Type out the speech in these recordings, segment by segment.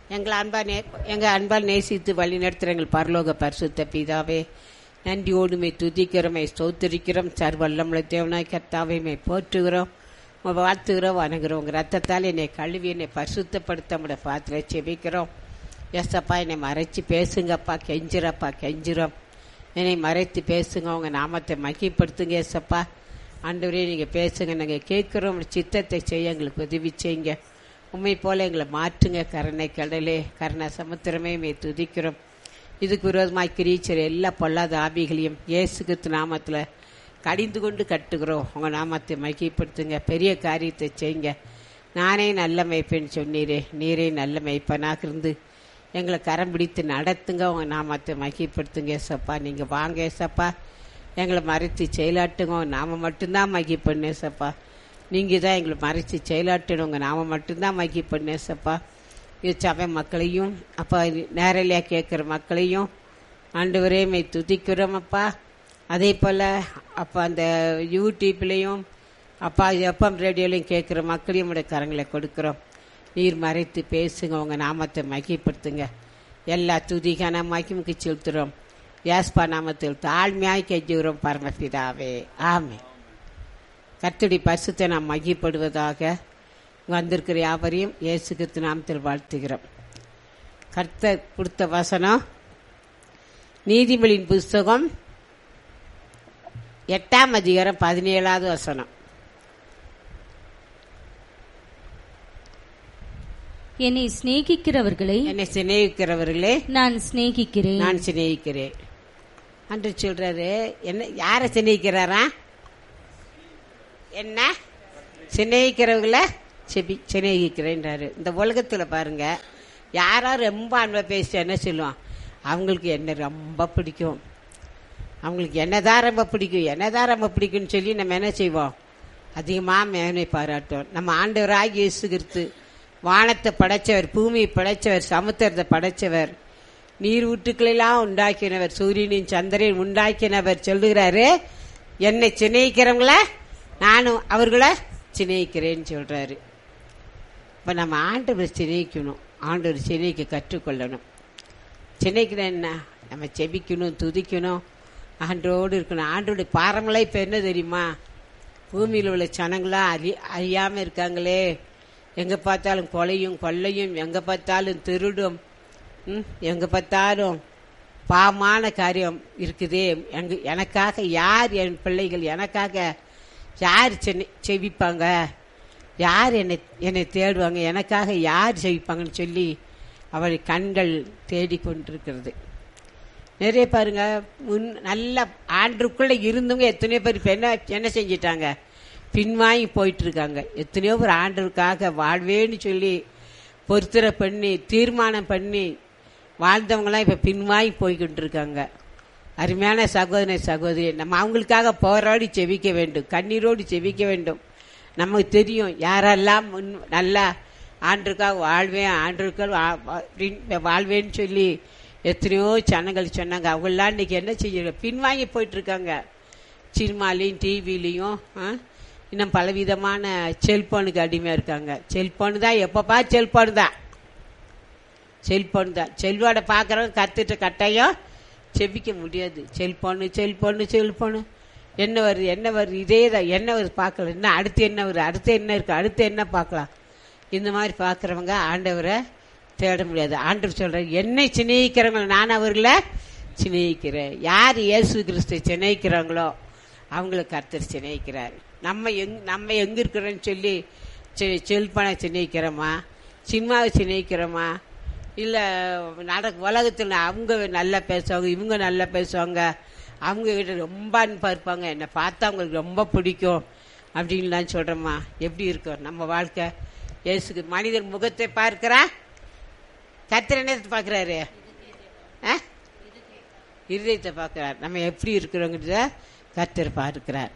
எங்கள் அன்பா நே எங்கள் அன்பால் நேசித்து வழி நடத்துகிற எங்கள் பரலோக பரிசுத்த பிதாவே நன்றியோடுமை துதிக்கிறோமை ஸ்தோத்திரிக்கிறோம் சர்வல்லமுள்ள தேவனாய் கர்த்தாவை மை போற்றுகிறோம் உம்மை வாழ்த்துகிறோம் வணங்குகிறோம் உங்கள் ரத்தத்தால் என்னை கழுவி என்னை பரிசுத்தப்படுத்த முட பாத்திர செபிக்கிறோம் எஸ்அப்பா என்னை மறைச்சி பேசுங்கப்பா கெஞ்சிரப்பா கெஞ்சிரோம் என்னை மறைத்து பேசுங்க உங்க நாமத்தை மகிப்படுத்துங்க ஏசப்பா ஆண்டவரே நீங்கள் பேசுங்க நாங்கள் கேட்குறோம் சித்தத்தை செய்ய எங்களுக்கு உதவி செய்யுங்க உண்மை போல எங்களை மாற்றுங்க கருணை கடலே கருணை சமுத்திரமே மே துதிக்கிறோம் இதுக்கு விரோதமாய் கிரீச்சர் எல்லா பொல்லாத ஆவிகளையும் இயேசுக்கு நாமத்தில் கடிந்து கொண்டு கட்டுகிறோம் உங்கள் நாமத்தை மகிப்படுத்துங்க பெரிய காரியத்தை செய்யுங்க நானே நல்ல மெய்ப்பேன்னு சொன்னீரே நீரே நல்ல மெய்ப்பனாக இருந்து எங்களை கரம் பிடித்து நடத்துங்க உங்கள் நாமத்தை மகிப்படுத்துங்க ஏசப்பா நீங்கள் வாங்க ஏசப்பா எங்களை மறைத்து செயலாட்டுங்க உங்க நாம மட்டும்தான் மகி பண்ணேசப்பா நீங்கள் தான் எங்களை மறைச்சி செயலாட்டணும் உங்கள் நாம மட்டும்தான் மகி பண்ணேசப்பா இது சபை மக்களையும் அப்பா நேரலையாக கேட்குற மக்களையும் ஆண்டவரே மை துதிக்கிறோம் அப்பா அதே போல் அப்போ அந்த யூடியூப்லேயும் அப்பா எஃப்எம் ரேடியோலையும் கேட்குற மக்களையும் உடைய கரங்களை கொடுக்குறோம் நீர் மறைத்து பேசுங்க உங்கள் நாமத்தை மகிப்படுத்துங்க எல்லா துதிகான மகிமுக்கு செலுத்துகிறோம் யாஸ்பா நாமத்தில் தாழ்மையாய் கெஞ்சுகிறோம் பரமபிதாவே ஆமே கர்த்தடி பரிசுத்தை நாம் மகிப்படுவதாக வந்திருக்கிற யாவரையும் இயேசு கிறிஸ்து நாமத்தில் வாழ்த்துகிறோம் கர்த்தர் கொடுத்த வசனம் நீதிமொழியின் புஸ்தகம் எட்டாம் அதிகாரம் பதினேழாவது வசனம் என்னை சிநேகிக்கிறவர்களை என்னை சிநேகிக்கிறவர்களே நான் சிநேகிக்கிறேன் நான் சிநேகிக்கிறேன் அன்று சொல்றாரு என்ன யாரை சிநேகிக்கிறாரா என்ன சிநேகிக்கிறவங்கள செபி சிநேகிக்கிறேன்றாரு இந்த உலகத்தில் பாருங்க யாரா ரொம்ப அன்பை பேசி என்ன சொல்லுவான் அவங்களுக்கு என்ன ரொம்ப பிடிக்கும் அவங்களுக்கு என்னதான் ரொம்ப பிடிக்கும் என்னதான் ரொம்ப பிடிக்கும்னு சொல்லி நம்ம என்ன செய்வோம் அதிகமாக மேன்மை பாராட்டுவோம் நம்ம ஆண்டவராகி இயேசுகிறிஸ்து வானத்தை படைச்சவர் பூமியை படைச்சவர் சமுத்திரத்தை படைச்சவர் நீர் ஊற்றுக்களெல்லாம் உண்டாக்கினவர் சூரியனின் சந்திரன் உண்டாக்கினவர் சொல்லுகிறாரு என்னை சிநேகிக்கிறவங்கள நானும் அவர்கள சிநேகிக்கிறேன்னு சொல்றாரு இப்போ நம்ம ஆண்டவர் சிநேகிக்கணும் ஆண்டவர் சிநேகிக்க கற்றுக்கொள்ளணும் சிநேகிக்கிற என்ன நம்ம செபிக்கணும் துதிக்கணும் ஆண்டோடு இருக்கணும் ஆண்டோடைய பாரம்பரியம் இப்போ என்ன தெரியுமா பூமியில் உள்ள ஜனங்களாம் அறி அறியாமல் இருக்காங்களே எங்கே பார்த்தாலும் கொலையும் கொள்ளையும் எங்கே பார்த்தாலும் திருடும் ம், எங்கே பார்த்தாலும் பாவமான காரியம் இருக்குதே எங்க எனக்காக யார் என் பிள்ளைகள் எனக்காக யார் சென்னை செவிப்பாங்க யார் என்னை என்னை தேடுவாங்க எனக்காக யார் செவிப்பாங்கன்னு சொல்லி அவள் கண்கள் தேடிக்கொண்டிருக்கிறது நிறைய பாருங்க முன் நல்ல ஆண்டுக்குள்ள இருந்தவங்க எத்தனையோ பேர் இப்ப என்ன என்ன செஞ்சிட்டாங்க பின்வாங்கி போயிட்டு இருக்காங்க எத்தனையோ பேர் ஆண்டவருக்காக வாழ்வேன்னு சொல்லி பொருத்தரை பண்ணி தீர்மானம் பண்ணி வாழ்ந்தவங்களாம் இப்ப பின்வாங்கி போய்கிட்டு இருக்காங்க அருமையான சகோதர சகோதரி நம்ம அவங்களுக்காக போராடி செவிக்க வேண்டும் கண்ணீரோடு செவிக்க வேண்டும் நமக்கு தெரியும் யாரெல்லாம் முன் நல்லா ஆண்டுக்காக வாழ்வேன் ஆண்டுக்காக வா- வா- பின்- வாழ்வேன்னு சொல்லி எத்தனையோ ஜனங்கள் சொன்னாங்க அவங்களாம் இன்னைக்கு என்ன செய்ய பின்வாங்கி போயிட்டு இருக்காங்க சினிமாலையும் டிவிலையும் இன்னும் பலவிதமான செல்போனுக்கு அடிமையாக இருக்காங்க செல்போனு தான் எப்பப்பா செல்போனு தான் செல்போன் தான் செல்வோட பார்க்குறவங்க கற்றுட்டு கட்டாயம் செபிக்க முடியாது செல்போனு செல்போனு செல்போனு என்ன வருது என்ன வருது இதே தான் என்ன வருது பார்க்கல என்ன அடுத்து என்ன வருது அடுத்து என்ன இருக்கு அடுத்து என்ன பார்க்கலாம் இந்த மாதிரி பார்க்குறவங்க ஆண்டவரை தேட முடியாது ஆண்டவர் சொல்கிறார் என்னை சிநேகிக்கிறவங்க நான் அவர்களை சிநேகிக்கிறேன் யார் இயேசு கிறிஸ்து சிநேகிக்கிறாங்களோ அவங்கள கர்த்தர் சிநேகிக்கிறார் நம்ம எங் நம்ம எங்கே இருக்கிறோன்னு சொல்லி செ- செல்பனை சிநேகிக்கிறோமா சினிமாவை சிநேகிக்கிறோமா இல்லை நட உலகத்தில் அவங்க நல்லா பேசுவாங்க இவங்க நல்லா பேசுவாங்க அவங்க கிட்ட ரொம்ப அன்பா இருப்பாங்க என்னை பார்த்தா அவங்களுக்கு ரொம்ப பிடிக்கும் அப்படின்லாம் சொல்கிறோமா எப்படி இருக்கும் நம்ம வாழ்க்கை இயேசுக்கு மனிதர் முகத்தை பார்க்கிறா கத்திர என்னத்தை பார்க்குறாரு ஆ இருதயத்தை பார்க்கிறார் நம்ம எப்படி இருக்கிறோங்கிறத கர்த்தர் பார்க்கிறார்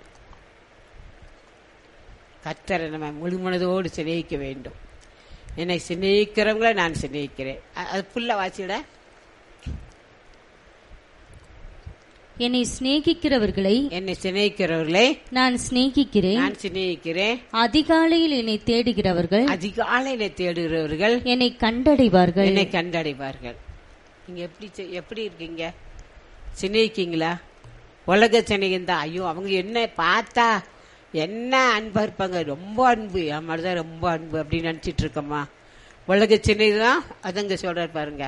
கர்த்தரை நம்ம முழு மனதோடு சிநேகிக்க வேண்டும் என்னை சிநேகிக்கிறவங்கள நான் சிநேகிக்கிறேன் அ- அது புல்ல வாசிட என்னை சிநேகிக்கிறவர்களை என்னை சிநேகிக்கிறவர்களை நான் சிநேகிக்கிறேன் நான் சிநேகிக்கிறேன் அதிகாலையில் என்னை தேடுகிறவர்கள் அதிகாலையில தேடுகிறவர்கள் என்னை கண்டடைவார்கள் என்னை கண்டடைவார்கள் நீங்க எப்படி செ- எப்படி இருக்கீங்க சிநேகிக்கீங்களா உலக சிநேகம் தான் ஐயோ அவங்க என்ன பார்த்தா என்ன அன்பா இருப்பாங்க ரொம்ப அன்பு என் மாதிரிதான் ரொம்ப அன்பு அப்படின்னு நினைச்சிட்டு இருக்கோமா உலக சிநேகம் தான் அதுங்க சொல்றாரு பாருங்க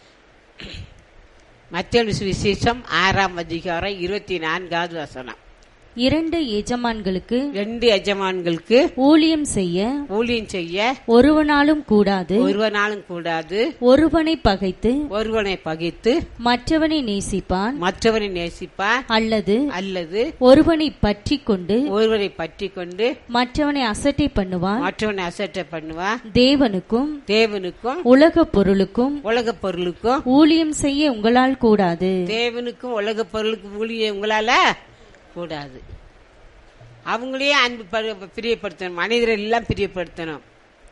மத்திய விசேஷம் ஆறாம் அதிகாரம் இருபத்தி நான்காவது வசனம் இரண்டு எஜமான்களுக்கு ரெண்டு எஜமான்களுக்கு ஊழியம் செய்ய ஊழியம் செய்ய ஒருவனாலும் கூடாது ஒருவனாலும் கூடாது ஒருவனை பகைத்து ஒருவனை பகைத்து மற்றவனை நேசிப்பான் மற்றவனை நேசிப்பார் அல்லது அல்லது ஒருவனை பற்றி கொண்டு ஒருவரை பற்றி கொண்டு மற்றவனை அசட்டை பண்ணுவான் மற்றவனை அசட்டை பண்ணுவா தேவனுக்கும் தேவனுக்கும் உலக பொருளுக்கும் உலக பொருளுக்கும் ஊழியம் செய்ய உங்களால் கூடாது தேவனுக்கும் உலக பொருளுக்கும் ஊழிய உங்களால கூடாது அவங்களையே அன்பு ப- பிரியப்படுத்தணும் மனிதரை எல்லாம் பிரியப்படுத்தணும்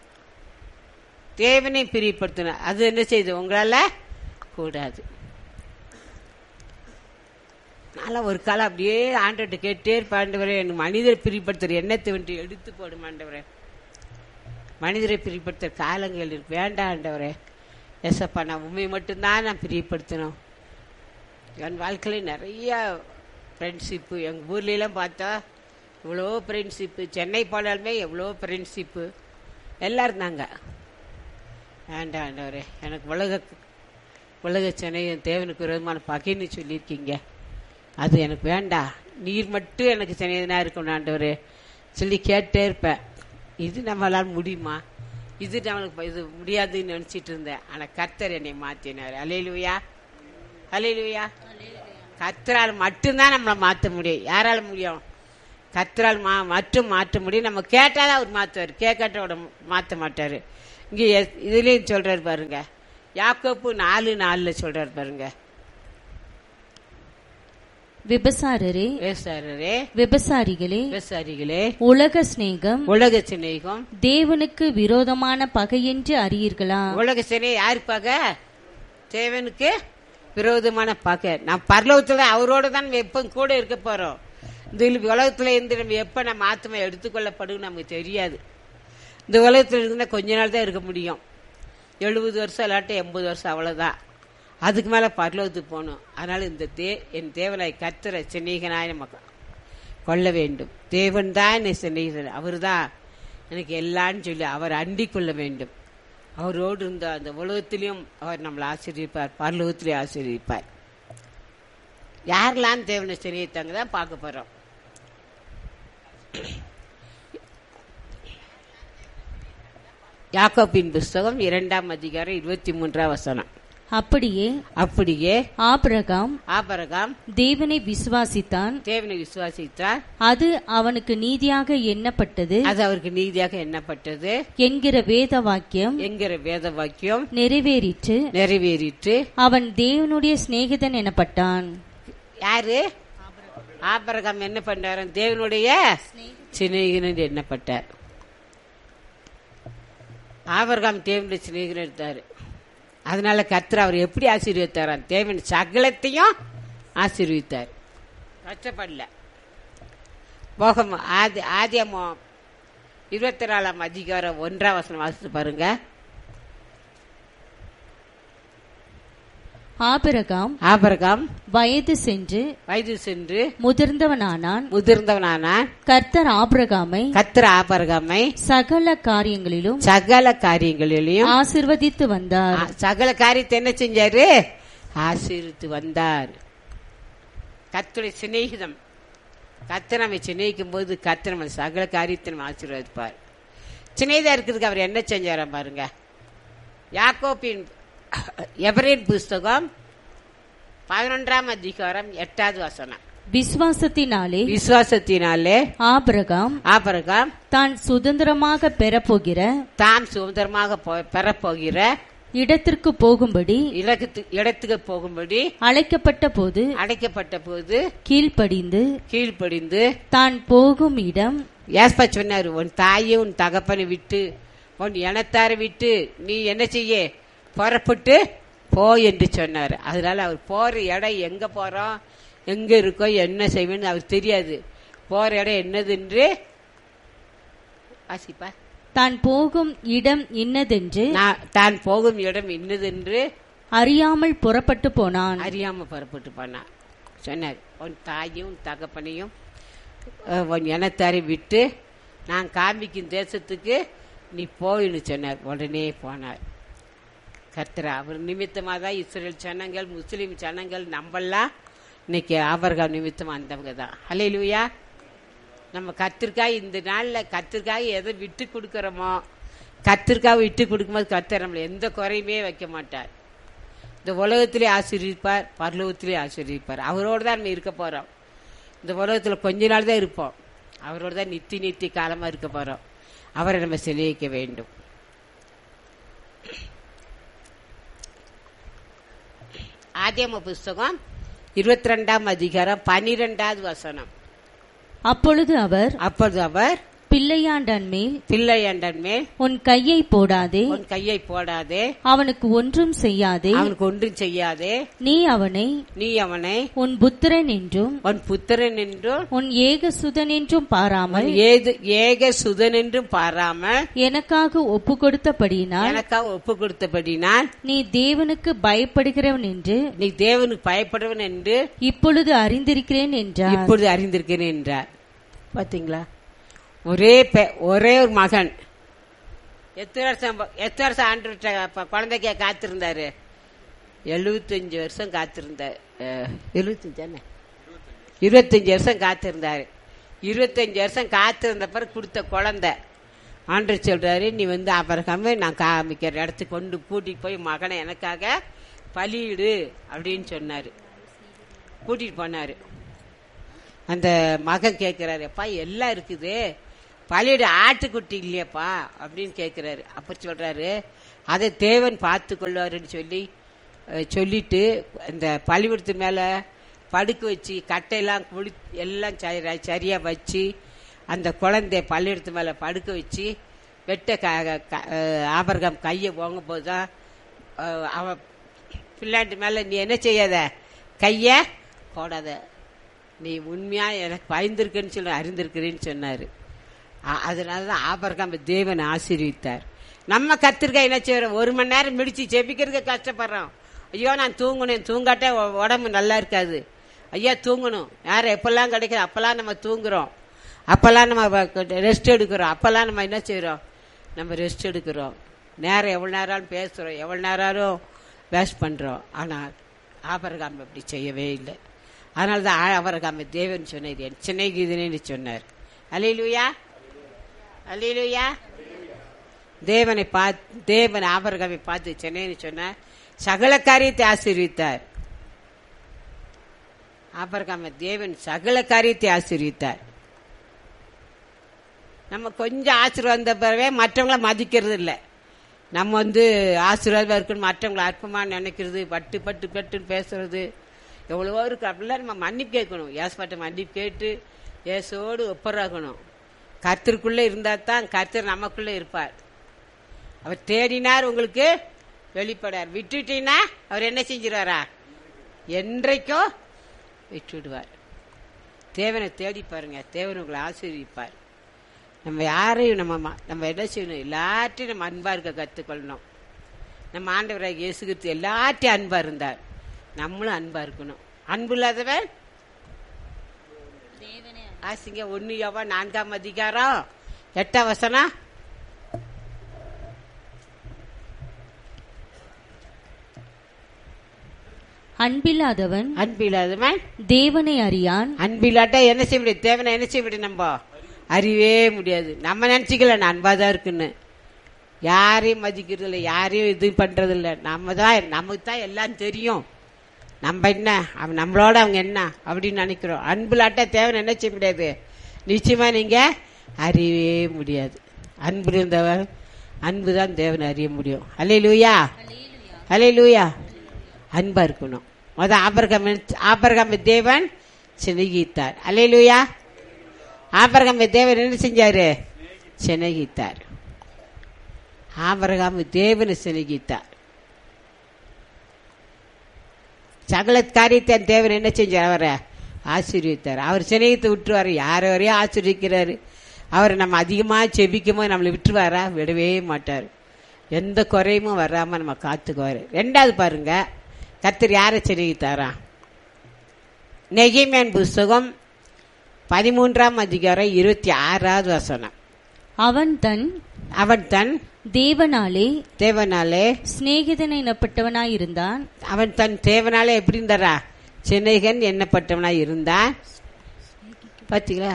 தேவனை பிரியப்படுத்தணும் அது என்ன செய்யுது உங்களால கூடாது நல்லா ஒரு காலம் அப்படியே ஆண்டவர்கிட்ட கேட்டே இருப்பாண்டவரே எனக்கு மனிதரை பிரியப்படுத்துற எண்ணத்தை வந்து எடுத்து போடும் ஆண்டவரே மனிதரை பிரியப்படுத்துற காலங்கள் இருக்கு வேண்டாம் ஆண்டவரே எசப்பா நான் உண்மை மட்டும்தான் நான் பிரியப்படுத்தணும் என் வாழ்க்கையில் நிறைய ஃப்ரெண்ட்ஷிப்பு எங்கள் ஊர்லெலாம் பார்த்தா இவ்வளோ ஃப்ரெண்ட்ஷிப்பு சென்னை போனாலுமே எவ்வளோ ஃப்ரெண்ட்ஷிப்பு எல்லாம் இருந்தாங்க வேண்டாம் ஆண்டவரே எனக்கு உலக உலக சென்னை என் தேவனுக்கு விரோதமான பகைன்னு சொல்லியிருக்கீங்க அது எனக்கு வேண்டாம் நீர் மட்டும் எனக்கு சென்னையனா இருக்கணும் ஆண்டவரே சொல்லி கேட்டே இருப்பேன் இது நம்மளால் முடியுமா இது நம்மளுக்கு இது முடியாதுன்னு நினச்சிட்டு இருந்தேன் ஆனால் கர்த்தர் என்னை மாற்றினார் அலையிலுயா அலையிலுயா கர்த்தரால் மட்டும்தான் நம்மளை மாற்ற முடியும் யாரால முடியும் கர்த்தரால் மா மட்டும் மாற்ற முடியும் நம்ம கேட்டாதான் அவர் மாற்றுவார் கேட்காட்டோட மாற்ற மாட்டார் இங்கே இதுலேயும் சொல்கிறாரு பாருங்க யாக்கோப்பு நாலு நாலில் சொல்கிறாரு பாருங்க விபசாரரே விவசாயரே விபசாரிகளே விவசாயிகளே உலக சிநேகம் உலக சிநேகம் தேவனுக்கு விரோதமான பகையென்று அறியீர்களா உலக சினை யாருப்பாக தேவனுக்கு விரோதமான பகை நான் பரலோகத்துல அவரோட தான் நம்ம எப்போ கூட இருக்க போறோம் இந்த உலகத்துல இருந்து நம்ம எப்ப நம்ம ஆத்மா எடுத்துக்கொள்ளப்படும் நமக்கு தெரியாது இந்த உலகத்துல இருந்தா கொஞ்ச நாள் தான் இருக்க முடியும் எழுபது வருஷம் இல்லாட்டி எண்பது வருஷம் அவ்வளவுதான் அதுக்கு மேல பரலோகத்துக்கு போகணும் அதனால இந்த தே என் தேவனாய் கத்திர சிநேகனாய் நம்ம கொள்ள வேண்டும் தேவன் தான் என்னை சிநேகிதர் அவர் தான் எனக்கு எல்லான்னு சொல்லி அவர் அண்டிக் கொள்ள வேண்டும் அவரோடு இருந்த அந்த உலகத்திலையும் அவர் நம்மளை ஆசீர்விப்பார் பரலோகத்திலையும் ஆசீர்விப்பார் யாரெல்லாம் தேவனை சிநேகித்தாங்க தான் பார்க்க போறோம் யாக்கோப்பின் புஸ்தகம் இரண்டாம் அதிகாரம் இருபத்தி மூன்றாம் வசனம் அப்படியே அப்படியே ஆபிரகாம் ஆபரகாம் தேவனை விசுவாசித்தான் தேவனை விசுவாசித்தார் அது அவனுக்கு நீதியாக எண்ணப்பட்டது அது அவருக்கு நீதியாக எண்ணப்பட்டது என்கிற வேத வாக்கியம் என்கிற வேத வாக்கியம் நிறைவேறிற்று நிறைவேறிற்று அவன் தேவனுடைய சிநேகிதன் எனப்பட்டான் யாரு ஆபரகாம் என்ன பண்ணாரு தேவனுடைய சிநேகிதன் எண்ணப்பட்டார் ஆபரகாம் தேவனுடைய சிநேகிதன் எடுத்தாரு அதனால கர்த்தர் அவர் எப்படி ஆசீர்வித்தாராம் தேவன் சகலத்தையும் ஆசீர்வித்தார் கஷ்டப்படல போகம் ஆதி ஆதியமோ இருபத்தி நாலாம் அதிகாரம் ஒன்றாம் வசனம் வாசித்து பாருங்க ஆபிரகாம் ஆபரகாம் வயது சென்று வயது சென்று முதிர்ந்தவனானான் முதிர்ந்தவனானான் கர்த்தர் ஆபிரகாமை கத்திர ஆபரகாமை சகல காரியங்களிலும் சகல காரியங்களிலையும் ஆசிர்வதித்து வந்தார் ஆ, சகல காரியத்தை என்ன செஞ்சாரு ஆசீர்வித்து வந்தார் கத்துடைய சிநேகிதம் கத்தை நம்ம சிநேகிக்கும் போது கத்து நம்ம சகல காரியத்தை நம்ம ஆசீர்வதிப்பார் சிநேகிதா இருக்கிறதுக்கு அவர் என்ன செஞ்சாராம் பாருங்க யாக்கோப்பின் எவரின் புஸ்தகம் பதினொன்றாம் அதிகாரம் எட்டாவது வசனம் விசுவாசத்தினாலே விசுவாசத்தினாலே ஆபிரகாம் ஆபரகாம் தான் சுதந்திரமாக பெறப்போகிற தாம் சுதந்திரமாக போ- பெறப்போகிற இடத்திற்கு போகும்படி இலக்கத்து இடத்துக்கு போகும்படி அழைக்கப்பட்ட போது அடைக்கப்பட்ட போது கீழ்ப்படிந்து கீழ்ப்படிந்து தான் போகும் இடம் ஏஸ்பா சொன்னாரு உன் தாயை உன் தகப்பனை விட்டு உன் இனத்தாரை விட்டு நீ என்ன செய்ய புறப்பட்டு போ என்று சொன்னார் அதனால அவர் போற இடம் எங்க போறோம் எங்க இருக்கோ என்ன செய்வேன்னு அவருக்கு தெரியாது போற இடம் என்னதென்று வாசிப்பா தான் போகும் இடம் இன்னதென்று நான் தான் போகும் இடம் இன்னதென்று அறியாமல் புறப்பட்டு போனான் அறியாம புறப்பட்டு போனான் சொன்னார் உன் தாயும் உன் தகப்பனையும் அஹ், உன் இனத்தாரை விட்டு நான் காமிக்கும் தேசத்துக்கு நீ போயின்னு சொன்னார் உடனே போனார் கர்த்தர் அவர் நிமித்தமாக தான் இஸ்ரேல் ஜனங்கள் முஸ்லீம் ஜனங்கள் நம்பலாம் இன்னைக்கு ஆபரகாம் நிமித்தம் வந்தவங்க தான் ஹalleluya நம்ம கத்திற்காய் இந்த நாளில் கத்திற்காய் எதை விட்டு கொடுக்குறோமோ கத்திற்காக விட்டு கொடுக்கும்போது கர்த்தர் நம்மளை எந்த குறையுமே வைக்க மாட்டார் இந்த உலகத்திலே ஆசீர்விப்பார் பரலோகத்திலே ஆசீர்விப்பார் அவரோடு தான் நம்ம இருக்க போகிறோம் இந்த உலகத்தில் கொஞ்ச நாள் தான் இருப்போம் அவரோடு தான் நித்தி நித்தி காலமாக இருக்க போகிறோம் அவரை நம்ம சிநேகிக்க வேண்டும் ஆதியம புஸ்தகம் இருபத்தி ரெண்டாம் அதிகாரம் பனிரெண்டாவது வசனம் அப்பொழுது அவர் அப்பொழுது அவர் பிள்ளையாண்டன் மேல் பிள்ளையண்டன் மேல் உன் கையை போடாதே உன் கையை போடாதே அவனுக்கு ஒன்றும் செய்யாதே அவனுக்கு ஒன்றும் செய்யாதே நீ அவனை நீ அவனை உன் புத்திரன் என்றும் உன் புத்திரன் என்றும் உன் ஏகசுதன் என்றும் பாராமல் அவன் ஏது ஏக சுதன் என்றும் பாராமல் எனக்காக ஒப்பு கொடுத்தபடியினால் எனக்காக ஒப்பு கொடுத்தபடினால் நீ தேவனுக்கு பயப்படுகிறவன் என்று நீ தேவனுக்கு பயப்படுவன் என்று இப்பொழுது அறிந்திருக்கிறேன் என்றார் இப்பொழுது அறிந்திருக்கிறேன் என்றார் பாத்தீங்களா ஒரே பெ- ஒரே ஒரு மகன் எத்தனை வருஷம் எத்தனை வருஷம் ஆண்டு குழந்தைக்க காத்திருந்தாரு எழுபத்தஞ்சு வருஷம் காத்திருந்தார் எழுபத்தஞ்சு இருபத்தஞ்சு வருஷம் காத்திருந்தாரு இருபத்தஞ்சு வருஷம் காத்திருந்த பிறகு கொடுத்த குழந்தை ஆண்டு சொல்றாரு நீ வந்து அப்புறமே நான் காமிக்கிற இடத்துக்கு கொண்டு கூட்டிட்டு போய் மகனை எனக்காக பலியிடு அப்படின்னு சொன்னாரு கூட்டிட்டு போனாரு அந்த மகன் கேட்கிறாரு அப்பா எல்லாம் இருக்குது பள்ளியோட ஆட்டுக்குட்டி இல்லையப்பா அப்படின்னு கேட்கிறாரு அப்ப சொல்றாரு அதை தேவன் பார்த்து கொள்வாருன்னு சொல்லி அஹ், சொல்லிட்டு இந்த பள்ளிக்கூடத்து மேல படுக்க வச்சு கட்டையெல்லாம் குளி எல்லாம் சரி- சரியா வச்சு அந்த குழந்தைய பள்ளிக்கூடத்து மேல படுக்க வச்சு வெட்ட க- க- அஹ், ஆபரகம் கையை போங்க போதுதான் அஹ், அவ பிள்ளாண்டு மேல நீ என்ன செய்யாத கைய போடாத நீ உண்மையா எனக்கு பயந்திருக்குன்னு சொல்லி அறிந்திருக்கிறேன்னு சொன்னாரு அ- அதனாலதான் ஆபரகாம் தேவன் ஆசீர்வித்தார் நம்ம கத்திரிக்காய் என்ன செய்யறோம் ஒரு மணி நேரம் மிடிச்சு ஜெபிக்கிறதுக்கு கஷ்டப்படுறோம் ஐயோ நான் தூங்கணும் தூங்காட்டே உ- உடம்பு நல்லா இருக்காது ஐயா தூங்கணும் யார் எப்பெல்லாம் கிடைக்குது அப்பெல்லாம் நம்ம தூங்குறோம் அப்பெல்லாம் நம்ம ரெஸ்ட் எடுக்கிறோம் அப்பெல்லாம் நம்ம என்ன செய்றோம் நம்ம ரெஸ்ட் எடுக்கிறோம் நேரம் எவ்வளவு நேரம் பேசுறோம் எவ்வளவு நேரம் வேஸ்ட் பண்றோம் ஆனால் ஆபரகாம் அப்படி செய்யவே இல்லை அதனால தான் ஆபரகாம தேவன் சொன்னார் என் சின்னைகிதனு சொன்னார் அலையிலுயா அலையிலுயா தேவனை பார்த்து தேவன் ஆபரகாமை பார்த்து சென்னைன்னு சொன்னார் சகல காரியத்தை ஆசீர்வித்தார் ஆபரகாம தேவன் சகல காரியத்தை ஆசீர்வித்தார் நம்ம கொஞ்சம் ஆசீர்வாதம் வந்த பிறவே மற்றவங்கள மதிக்கிறது இல்லை நம்ம வந்து ஆசீர்வாதமாக இருக்கணும் மற்றவங்களை அற்பமாக நினைக்கிறது பட்டு பட்டு பட்டுன்னு பேசுறது எவ்வளவோ இருக்கு அப்படிலாம் நம்ம மன்னிப்பு கேட்கணும் ஏசப்பாட்ட மன்னிப்பு கேட்டு ஏசோடு ஒப்பராகணும் கர்த்தருக்குள்ளே இருந்தால் தான் கர்த்தர் நமக்குள்ளே இருப்பார் அவர் தேடினார் உங்களுக்கு வெளிப்படார் விட்டுட்டீங்கன்னா அவர் என்ன செஞ்சிருவாரா என்றைக்கும் விட்டுடுவார் தேவனை தேடி பாருங்க தேவன் உங்களை ஆசீர்விப்பார் நம்ம யாரையும் நம்ம ம- நம்ம என்ன செய்யணும் எல்லார்ட்டையும் நம்ம அன்பா இருக்க கத்துக்கொள்ளணும் நம்ம ஆண்டவராக இயேசு கிறிஸ்து எல்லார்ட்டையும் அன்பா இருந்தார் நம்மளும் அன்பா இருக்கணும் அன்பு இல்லாதவன் ஆசிங்க ஒன்னு யோவா நான்காம் அதிகாரம் எட்டாம் வசனம் அன்பில்லாதவன் அன்பு இல்லாதவன் தேவனை அறியான் அன்பு இல்லாட்டா என்ன செய்ய முடியும் தேவனை என்ன செய்ய முடியும் நம்ம அறிவே முடியாது நம்ம நினைச்சுக்கல நான் அன்பா தான் இருக்குன்னு யாரையும் மதிக்கிறது இல்லை யாரையும் இது பண்றது இல்லை நம்ம தான் நமக்கு தான் எல்லாம் தெரியும் நம்ம என்ன அவன் நம்மளோட அவங்க என்ன அப்படின்னு நினைக்கிறோம் அன்பு இல்லாட்டா தேவனை என்ன செய்ய முடியாது நிச்சயமா நீங்க அறியவே முடியாது அன்பு இருந்தவர் அன்பு தான் தேவனை அறிய முடியும் அலே லூயா அலே லூயா அன்பா இருக்கணும் முத ஆபரகம் ஆபரகம் தேவன் சிநேகித்தார் அலே லூயா ஆபரகம் தேவன் என்ன செஞ்சாரு சிநேகித்தார் ஆபரகாம் தேவனை சிநேகித்தார் சகல காரியத்தை தேவன் என்ன செஞ்சார் அவரை ஆசீர்வித்தார் அவர் சிநேகத்தை விட்டுருவாரு யார் வரையும் ஆசீர்விக்கிறாரு அவரை நம்ம அதிகமாக செபிக்கும்போது நம்மளை விட்டுருவாரா விடவே மாட்டார் எந்த குறையுமும் வராமல் நம்ம காத்துக்குவார் ரெண்டாவது பாருங்க கர்த்தர் யாரை சிநேகித்தாரா நெகிமேன் புஸ்தகம் பதிமூன்றாம் அதிகாரம் இருபத்தி ஆறாவது வசனம் அவன் தன் அவன் தன் தேவனாலே தேவனாலே சிநேகிதன் எனப்பட்டவனாயிருந்தான் அவன் தன் தேவனாலே எப்படி இருந்தாரா சிநேகன் எண்ணப்பட்டவனாய் இருந்தான் பாத்தீங்களா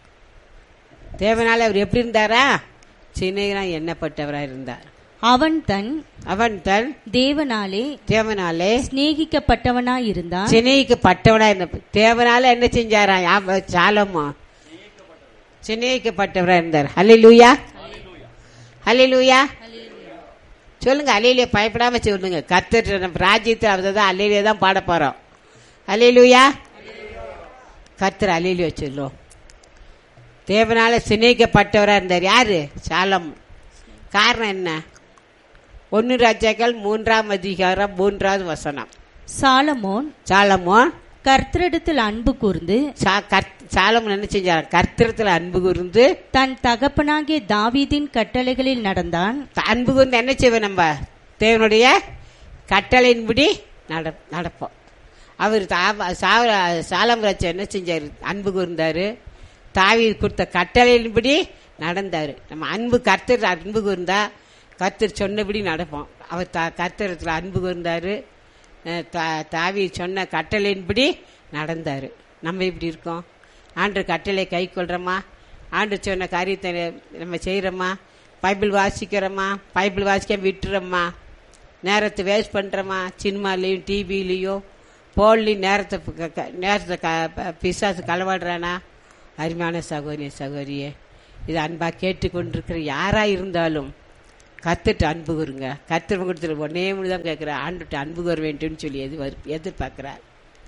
தேவனாலே அவர் எப்படி இருந்தாரா சிநேகனா எண்ணப்பட்டவராய் இருந்தார் அவன் தன் அவன் தன் தேவனாலே தேவனாலே சிநேகிக்கப்பட்டவனாயிருந்தான் சிநேகிக்கப்பட்டவனா இருந்த தேவனால என்ன செஞ்சாராம் யா- சாலமோ சிநேகிக்கப்பட்டவரா இருந்தார் ஹalleluya ஹalleluya சொல்லுங்க அலையிலே பயப்படாம சொல்லுங்க கர்த்தர் நம்ம ராஜ்யத்தில் அவர் தான் அலையிலே தான் பாட போறோம் ஹalleluya கர்த்தர் அலையிலே சொல்லுவோம் தேவனால சிநேகிக்கப்பட்டவரா இருந்தார் யாரு சாலம் காரணம் என்ன ஒன்னு ராஜாக்கள் மூன்றாம் அதிகாரம் மூன்றாவது வசனம் சாலமோன் சாலமோன் கர்த்தரிடத்தில் அன்பு கூர்ந்து சா- கர்த்- சாலமோன் என்ன செஞ்சார் கர்த்தரத்தில் அன்பு கூர்ந்து தன் தகப்பனாகிய தாவீதின் கட்டளைகளில் நடந்தான் அன்பு கூர்ந்து என்ன செய்வோம் நம்ம தேவனுடைய கட்டளையின்படி நட நடப்போம் அவர் தா- சா- சாலம் ராஜா என்ன செஞ்சார் அன்பு கூர்ந்தாரு தாவி கொடுத்த கட்டளையின்படி நடந்தாரு நம்ம அன்பு கர்த்தர் அன்பு கூர்ந்தா கர்த்தர் சொன்னபடி நடப்போம் அவர் தா கர்த்தரத்தில் அன்பு கூர்ந்தாரு அஹ் தா- தாவி சொன்ன கட்டளையின்படி நடந்தாரு நம்ம இப்படி இருக்கோம் ஆண்டு கட்டளை கை கொள்றோமா ஆண்டு சொன்ன காரியத்தை நம்ம செய்கிறோமா பைபிள் வாசிக்கிறோமா பைபிள் வாசிக்க விட்டுறோமா நேரத்தை வேஸ்ட் பண்ணுறோமா சினிமாலேயும் டிவிலையும் போன்லையும் நேரத்தை க- க- நேரத்தை க ப- பிசாசு களவாடுறானா அருமையான சகோதரி சகோதரியே இது அன்பாக கேட்டுக்கொண்டிருக்கிற யாராக இருந்தாலும் கத்துட்டு அன்பு கூறுங்க கத்திர கொடுத்துட்டு ஒன்னே ஒன்று தான் கேட்குறேன் ஆண்டுட்டு அன்பு கூற வேண்டும்னு சொல்லி எது எதிர்பார்க்கிறார்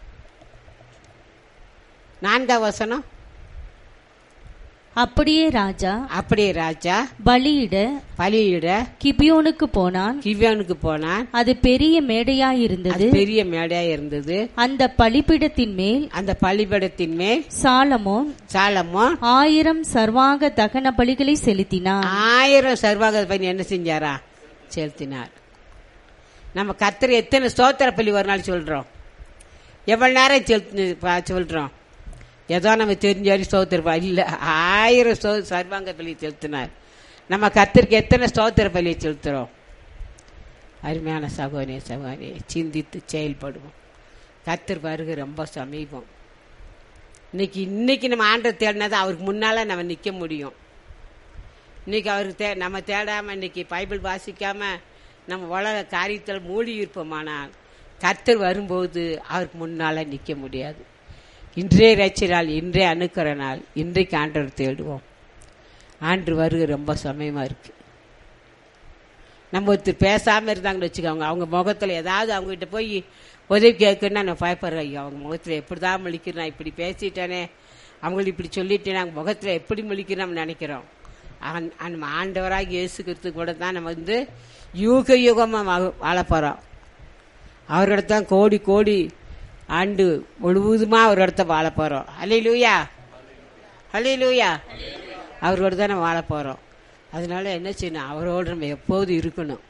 நான்காம் வசனம் அப்படியே ராஜா அப்படியே ராஜா பலியிட பலியிட கிபியோனுக்கு போனான் கிவ்யானுக்கு போனான் அது பெரிய மேடையாயிருந்தது அது பெரிய மேடையா இருந்தது அந்த பலிபீடத்தின் மேல் அந்த பலிபடத்தின் மேல் சாலமோன் சாலமோ ஆயிரம் சர்வாங்க தகன பலிகளை செலுத்தினான் ஆயிரம் சர்வாக பண்ணி என்ன செஞ்சாரா செலுத்தினார் நம்ம கர்த்தர் எத்தனை ஸ்தோத்திர பலி ஒரு நாள் சொல்றோம் எவ்வளவு நேரம் செலுத்து பா- சொல்றோம் ஏதோ நம்ம தெரிஞ்ச வரை ஸ்தோத்திர பலி இல்ல ஆயிரம் ஸ்தோ சர்வாங்க பலி செலுத்தினார் நம்ம கர்த்தருக்கு எத்தனை ஸ்தோத்திர பலி செலுத்துறோம் அருமையான சகோதரி சகோதரி சிந்தித்து செயல்படுவோம் கர்த்தர் வருகை ரொம்ப சமீபம் இன்னைக்கு இன்னைக்கு நம்ம ஆண்டை தேடினதான் அவருக்கு முன்னால நம்ம நிக்க முடியும் இன்னைக்கு அவருக்கு தே நம்ம தேடாம இன்னைக்கு பைபிள் வாசிக்காம நம்ம உலக காரியத்தில் மூழ்கி இருப்போமானால் கர்த்தர் வரும்போது அவருக்கு முன்னால நிக்க முடியாது இன்றைய ரச்சினால் இன்றைய அணுக்கிற நாள் இன்றைக்கு ஆண்டவர் தேடுவோம் ஆண்டு வருகை ரொம்ப சமயமா இருக்கு நம்ம ஒருத்தர் பேசாம இருந்தாங்கன்னு வச்சுக்கோங்க அவங்க முகத்துல ஏதாவது அவங்க கிட்ட போய் உதவி கேட்கணும்னா நான் பயப்படுறேன் ஐயோ அவங்க முகத்துல எப்படிதான் முழிக்கிறேன் நான் இப்படி பேசிட்டேனே அவங்களுக்கு இப்படி சொல்லிட்டேனே அவங்க முகத்துல எப்படி முழிக்கிறேன் நம்ம நினைக்கிறோம் அவன் நம்ம ஆண்டவராக இயேசுக்கிறது கூட தான் நம்ம வந்து யூக யுகமா வா- வாழப் போறோம் அவரோட தான் கோடி கோடி ஆண்டு முழுவதுமா அவரோட தான் வாழ போறோம் அலையிலூயா அலையிலூயா அவரோட தான் நம்ம வாழ போறோம் அதனால என்ன செய்யணும் அவரோடு நம்ம எப்போதும் இருக்கணும்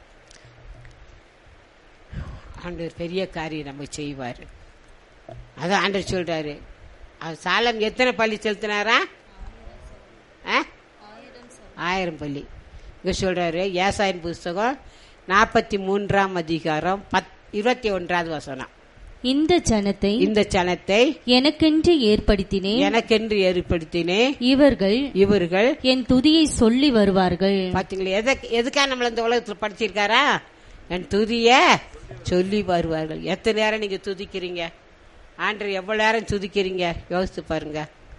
ஆண்டவர் பெரிய காரியம் நம்ம செய்வார் அதான் ஆண்டவர் சொல்றாரு அவர் சாலம் எத்தனை பள்ளி செலுத்தினாரா ஆ? ஆயிரம் பள்ளி இங்க சொல்றாரு ஏசாயின் புஸ்தகம் நாற்பத்தி மூன்றாம் அதிகாரம் பத் இருபத்தி ஒன்றாவது வசனம் இந்த ஜனத்தை இந்த சனத்தை எனக்கென்று ஏற்படுத்தினேன் எனக்கென்று ஏற்படுத்தினே இவர்கள் இவர்கள் என் துதியை சொல்லி வருவார்கள் பாத்தீங்களா எதுக்கு எதுக்காக நம்மள இந்த உலகத்துல படிச்சிருக்காரா என் துதிய சொல்லி வருவார்கள் எத்தனை நேரம் நீங்க துதிக்கிறீங்க ஆண்டர் எவ்வளவு நேரம் துதிக்கிறீங்க யோசித்து பாருங்க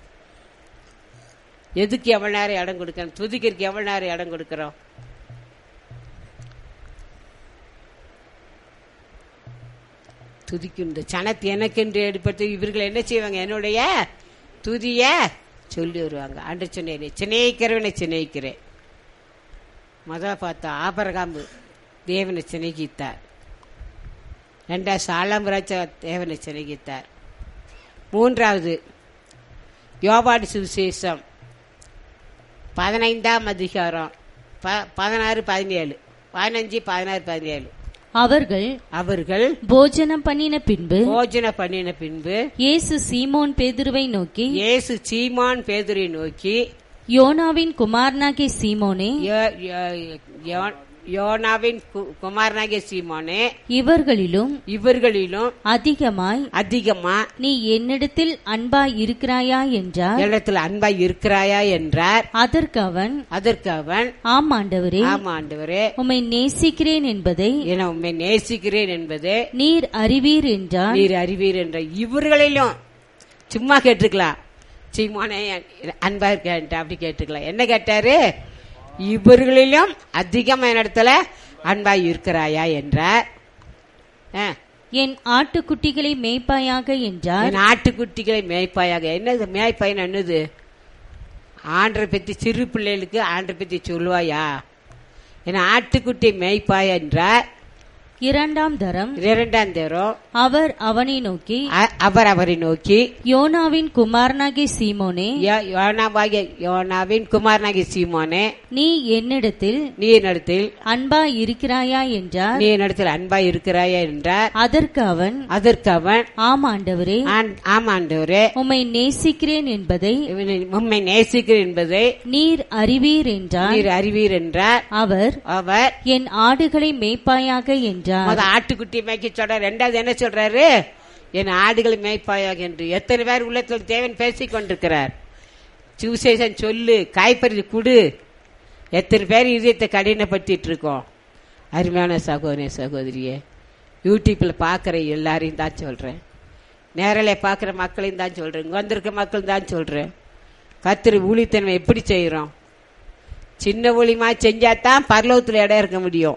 எதுக்கு எவ்வளவு நேரம் இடம் கொடுக்கணும் துதிக்கிறதுக்கு எவ்வளவு நேரம் இடம் கொடுக்கறோம் துதிக்கும் இந்த சனத்தை எனக்கென்று ஏற்படுத்தி இவர்கள் என்ன செய்வாங்க என்னுடைய துதிய சொல்லி வருவாங்க ஆண்டு சொன்னேன் சிநேகிக்கிறவனை சிநேகிக்கிறேன் முதல்ல பார்த்தா ஆபரகாம்பு தேவனை சிநேகித்தார் ரெண்டா சாலம் ராஜா தேவனை சிநேகித்தார் மூன்றாவது யோபாடு சுவிசேஷம் பதினைந்தாம் அதிகாரம் ப பதினாறு பதினேழு பதினஞ்சு பதினாறு பதினேழு அவர்கள் அவர்கள் போஜனம் பண்ணின பின்பு போஜன பண்ணின பின்பு இயேசு சீமோன் பேதுருவை நோக்கி இயேசு சீமான் பேதுரை நோக்கி யோனாவின் குமாரனாகிய சீமோனே யோ- யோ- யோ- யோனாவின் கு- குமாரனாகிய சீமோனே இவர்களிலும் இவர்களிலும் அதிகமாய் அதிகமா நீ என்னிடத்தில் அன்பாய் இருக்கிறாயா என்றார் இடத்துல அன்பாய் இருக்கிறாயா என்றார் அதற்கு அவன் அதற்கு அவன் ஆம் ஆண்டவரே ஆமா ஆண்டவரே உம்மை நேசிக்கிறேன் என்பதை என உண்மை நேசிக்கிறேன் என்பது நீர் அறிவீர் என்றார் நீர் அறிவீர் என்ற இவர்களிலும் சும்மா கேட்டுக்கலாம் சீமானே அன்பா இருக்கேன்ட்டு அப்படி கேட்டுக்கலாம் என்ன கேட்டாரு இவர்களிலும் அதிகமான இடத்துல அன்பாய் இருக்கிறாயா என்றார் ஆ, என் ஆட்டுக்குட்டிகளை மேய்ப்பாயாக என்றார் என் ஆட்டுக்குட்டிகளை மேய்ப்பாயாக என்னது மேய்ப்பாயின்னு என்னது ஆண்டரை பத்தி சிறு பிள்ளைகளுக்கு ஆண்டரை பத்தி சொல்லுவாயா என் ஆட்டுக்குட்டி மேய்ப்பாயா என்றார் இரண்டாம் தரம் இரண்டாம் தேரம் அவர் அவனை நோக்கி அ- அவர் அவரை நோக்கி யோனாவின் குமாரனாகிய சீமோனே யோ- யோனாவாகிய யோனாவின் குமாரனாகிய சீமோனே நீ என்னிடத்தில் நீ என்னிடத்தில் அன்பாய் இருக்கிறாயா என்றார் நீ என்னிடத்தில் அன்பாய் இருக்கிறாயா என்றார் அதற்கு அவன் அதற்கு அவன் ஆம் ஆண்டவரே "ஆண்- ஆமாண்டவரே உம்மை நேசிக்கிறேன் என்பதை இவனை உம்மை நேசிக்கிறேன் என்பதை நீர் அறிவீர் என்றார் நீர் அறிவீர் என்றார் அவர் அவர் என் ஆடுகளை மேய்ப்பாயாக என்றார் முத ஆட்டுக்குட்டி மேய்க்க சொல்ற ரெண்டாவது என்ன சொல்றாரு என் ஆடுகளை மேய்ப்பாயாக என்று எத்தனை பேர் உள்ளத்தில் தேவன் பேசிக் கொண்டிருக்கிறார் சுவிசேஷன் சொல்லு காய்பறி குடு எத்தனை பேர் இதயத்தை கடினப்படுத்திட்டு இருக்கோம் அருமையான சகோதரி சகோதரியே யூடியூப்ல பார்க்குற எல்லாரையும் தான் சொல்றேன் நேரலை பார்க்குற மக்களையும் தான் சொல்றேன் இங்க வந்திருக்க மக்கள் தான் சொல்றேன் கத்திரி ஊழித்தன்மை எப்படி செய்கிறோம் சின்ன ஊழியமா செஞ்சா தான் பரலோகத்தில் இடம் இருக்க முடியும்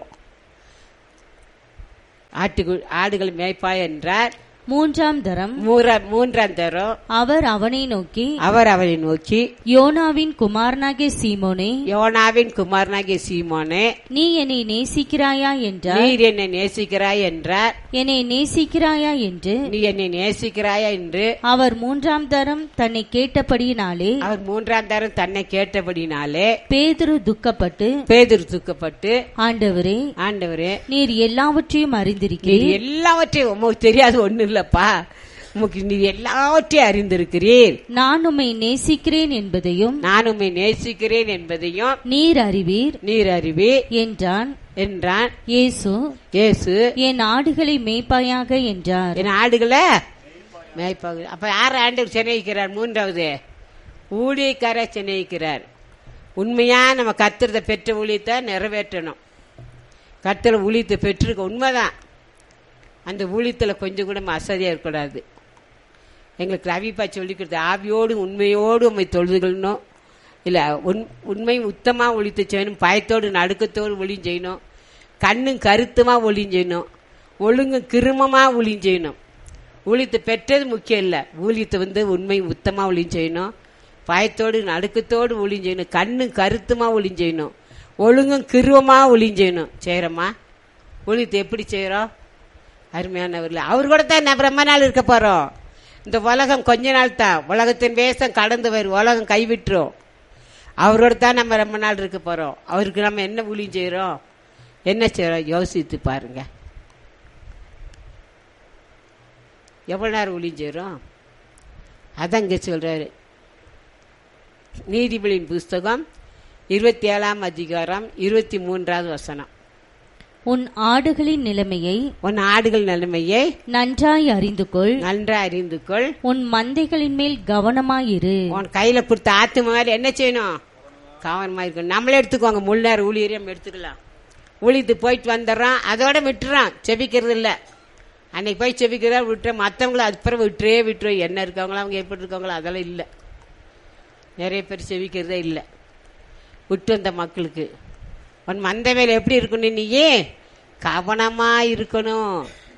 ஆட்டுக்கு ஆடுகள் மேய்ப்பாய் என்றார் மூன்றாம் தரம் மூரா மூன்றாம் தரம் அவர் அவனை நோக்கி அவர் அவரை நோக்கி யோனாவின் குமாரனாகிய சீமோனே யோனாவின் குமாரனாகிய சீமோனே நீ என்னை நேசிக்கிறாயா என்றார் நீர் என்னை நேசிக்கிறாய் என்றார் என்னை நேசிக்கிறாயா என்று நீ என்னை நேசிக்கிறாயா என்று அவர் மூன்றாம் தரம் தன்னை கேட்டபடியினாலே அவர் மூன்றாம் தரம் தன்னை கேட்டபடினாலே பேதுரு துக்கப்பட்டு பேதுரு தூக்கப்பட்டு ஆண்டவரே ஆண்டவரே நீர் எல்லாவற்றையும் நீர் அறிந்திருக்கிறீர் எல்லாவற்றையும் உமக்கு தெரியாது ஒண்ணு இல்லப்பா உமக்கு நீர் எல்லாவற்றையும் அறிந்திருக்கிறீர் நான் உம்மை நேசிக்கிறேன் என்பதையும் நான் உம்மை நேசிக்கிறேன் என்பதையும் நீர் அறிவீர் நீர் அறிவி என்றான் என்றான் இயேசு இயேசு என் ஆடுகளை மேய்ப்பாயாக என்றார் என் ஆடுகளை மேய்ப்பாங்க அப்ப யார் ஆண்டவர் சிநேகிக்கிறார் மூன்றாவது ஊழியக்கார சிநேகிக்கிறார் உண்மையா நம்ம கத்திரத்தை பெற்ற ஊழியத்தை நிறைவேற்றணும் கத்திர ஊழியத்தை பெற்றிருக்க உண்மைதான் அந்த ஊழியத்தில் கொஞ்சம் கூட நம்ம அசதியாக இருக்கக்கூடாது எங்களுக்கு ரவிப்பா சொல்லி கொடுத்த ஆவியோடு உண்மையோடு உண்மை தொழுதுகள்னும் இல்லை உண் உண்மை உத்தமாக ஒழித்து செய்யணும் பயத்தோடு நடுக்கத்தோடு ஒளியும் செய்யணும் கண்ணும் கருத்துமாக ஒளியும் செய்யணும் ஒழுங்கும் கிருமமாக ஒளியும் செய்யணும் ஊழியத்தை பெற்றது முக்கியம் இல்லை ஊழியத்தை வந்து உண்மை உத்தமாக ஒளியும் செய்யணும் பயத்தோடு நடுக்கத்தோடு ஒளியும் செய்யணும் கண்ணும் கருத்துமாக ஒளியும் செய்யணும் ஒழுங்கும் கிருவமாக ஒளியும் செய்யணும் செய்கிறோமா ஊழியத்தை எப்படி செய்கிறோம் அருமையானவர்கள் அவர் கூட தான் நம்ம ரொம்ப நாள் இருக்க போகிறோம் இந்த உலகம் கொஞ்ச நாள் தான் உலகத்தின் வேஷம் கடந்து வரும் உலகம் கைவிட்டுரும் அவரோட தான் நம்ம ரொம்ப நாள் இருக்க போகிறோம் அவருக்கு நம்ம என்ன ஊழியம் செய்கிறோம் என்ன செய்கிறோம் யோசித்து பாருங்க எவ்வளோ நேரம் ஊழியம் செய்கிறோம் அதான் இங்கே சொல்கிறாரு நீதிபதியின் புஸ்தகம் இருபத்தி ஏழாம் அதிகாரம் இருபத்தி மூன்றாவது வசனம் உன் ஆடுகளின் நிலைமையை உன் ஆடுகள் நிலைமையை நன்றாய் அறிந்து கொள் நன்றா அறிந்து கொள் உன் மந்தைகளின் மேல் கவனமாயிரு உன் கையில கொடுத்த ஆத்து மேல என்ன செய்யணும் கவனமா இருக்கணும் நம்மளே எடுத்துக்கோங்க முழு நேரம் ஊழியரையும் எடுத்துக்கலாம் ஊழியத்து போயிட்டு வந்துடுறோம் அதோட விட்டுறான் செபிக்கிறது இல்ல அன்னைக்கு போய் செபிக்கிறதா விட்டுறோம் மற்றவங்கள அது பிறகு விட்டுறே விட்டுரும் என்ன இருக்காங்களோ அவங்க எப்படி இருக்காங்களோ அதெல்லாம் இல்லை நிறைய பேர் செபிக்கிறதே இல்லை விட்டு வந்த மக்களுக்கு உன் மந்த வேலை எப்படி இருக்கணும் நீயே கவனமா இருக்கணும்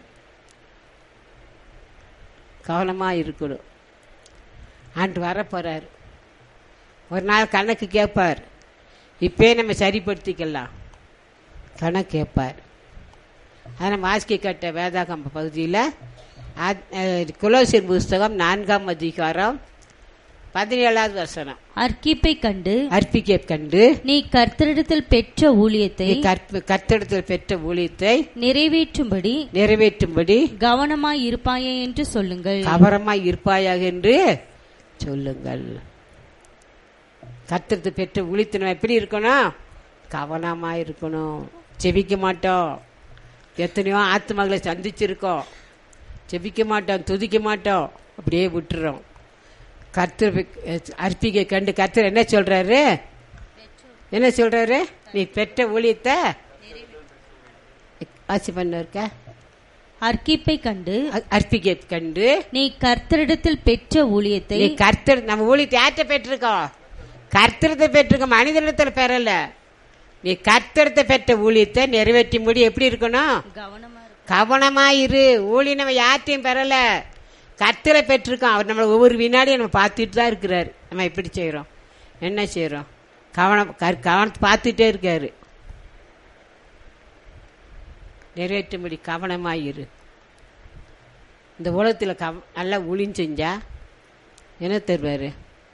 கவனமா இருக்கணும் ஆண்டு வர போறார் ஒரு நாள் கணக்கு கேட்பார் இப்பயே நம்ம சரிப்படுத்திக்கலாம் கணக்கு கேட்பார் அதை நம்ம வாசிக்க கட்ட வேதாகம்ப பகுதியில் குலோசியர் புஸ்தகம் நான்காம் அதிகாரம் பதினேழாவது வசனம் அர்க்கிப்பை கண்டு அர்ப்பிக்க கண்டு நீ கர்த்தரிடத்தில் பெற்ற ஊழியத்தை நீ கற்ப- கர்த்தரிடத்தில் பெற்ற ஊழியத்தை நிறைவேற்றும்படி நிறைவேற்றும்படி கவனமாய் இருப்பாயே என்று சொல்லுங்கள் கவரமாய் இருப்பாயாக என்று சொல்லுங்கள் கர்த்தரத்து பெற்ற ஊழியத்தினம் எப்படி இருக்கணும் கவனமா இருக்கணும் செபிக்க மாட்டோம் எத்தனையோ ஆத்மாக்களை சந்திச்சிருக்கோம் செபிக்க மாட்டோம் துதிக்க மாட்டோம் அப்படியே விட்டுறோம் கர்த்தர் அர்ப்பிக்க கண்டு கர்த்தர் என்ன சொல்றாரு என்ன சொல்றாரு நீ பெற்ற ஊழியத்தை வாசி பண்ண இருக்க அர்க்கிப்பை கண்டு அர்ப்பிக்க கண்டு நீ கர்த்தரிடத்தில் பெற்ற ஊழியத்தை நீ கர்த்தர் நம்ம ஊழியத்தை யார்கிட்ட பெற்றிருக்கோம் கர்த்தரத்தை பெற்றிருக்கோம் மனிதனிடத்துல பெறல நீ கர்த்தரத்தை பெற்ற ஊழியத்தை நிறைவேற்றி முடி எப்படி இருக்கணும் கவனமா இரு. கவனமாயிரு ஊழி நம்ம யார்ட்டையும் பெறல கர்த்தரை பெற்றிருக்கோம் அவர் நம்மளை ஒவ்வொரு வினாடியும் நம்ம பார்த்துட்டு தான் இருக்கிறாரு நம்ம எப்படி செய்றோம் என்ன செய்றோம் கவனம் கர்- கவனத்தை பார்த்துட்டே இருக்காரு நிறைவேற்றும்படி கவனமாயிரு இந்த உலகத்தில் கவ நல்லா ஊழியம் செஞ்சா என்ன தருவாரு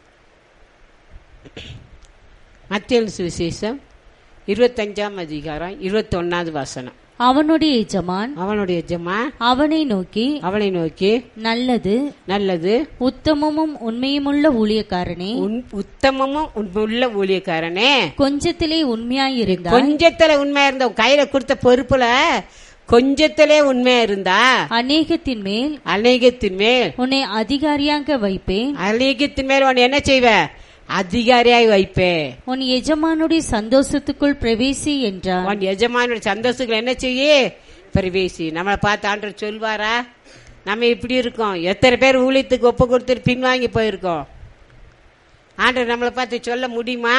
மத்திய சுவிசேஷம் இருபத்தஞ்சாம் அதிகாரம் இருபத்தொன்னாவது வசனம் அவனுடைய எஜமான் அவனுடைய ஜமா அவனை நோக்கி அவனை நோக்கி நல்லது நல்லது உத்தமமும் உண்மையுமுள்ள ஊழியக்காரனே உன் உத்தமமும் உண்மையுள்ள ஊழியக்காரனே கொஞ்சத்திலே உண்மையாயிருந்தால் கொஞ்சத்துல உண்மையா இருந்த உன் கையில கொடுத்த பொறுப்புல கொஞ்சத்திலே உண்மையா இருந்தா அநேகத்தின் மேல் அநேகத்தின் மேல் உன்னை அதிகாரியாக வைப்பேன் அநேகத்தின் மேல் உன்னை என்ன செய்வ அதிகாரியாய் வைப்பே உன் எஜமானுடைய சந்தோஷத்துக்குள் பிரவேசி என்றான் உன் எஜமானோட சந்தோஷத்துக்கு என்ன செய்ய பிரவேசி நம்மளை பார்த்து ஆண்டவர் சொல்வாரா நம்ம இப்படி இருக்கோம் எத்தனை பேர் ஊழியத்துக்கு ஒப்பு கொடுத்துட்டு பின்வாங்கி போயிருக்கோம் ஆண்டவர் நம்மளை பார்த்து சொல்ல முடியுமா